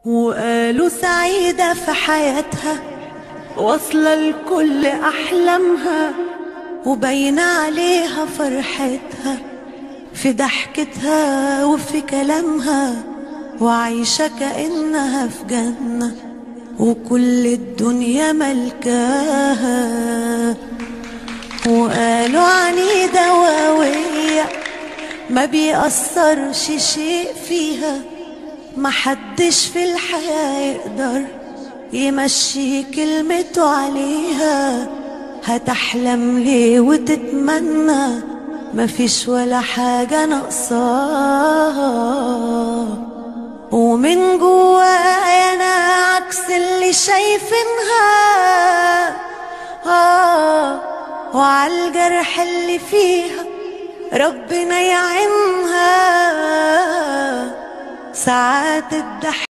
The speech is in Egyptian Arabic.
وقالوا سعيدة في حياتها واصلة لكل أحلامها وبين عليها فرحتها في ضحكتها وفي كلامها وعايشة كأنها في جنة وكل الدنيا ملكاها وقالوا عنيدة وقوية ما بيأثرش شيء فيها محدش في الحياة يقدر يمشي كلمته عليها هتحلم ليه وتتمنى مفيش ولا حاجة ناقصاها ومن جوايا انا عكس اللي شايفينها آه وعالجرح اللي فيها ربنا يعينها ساعات الضحك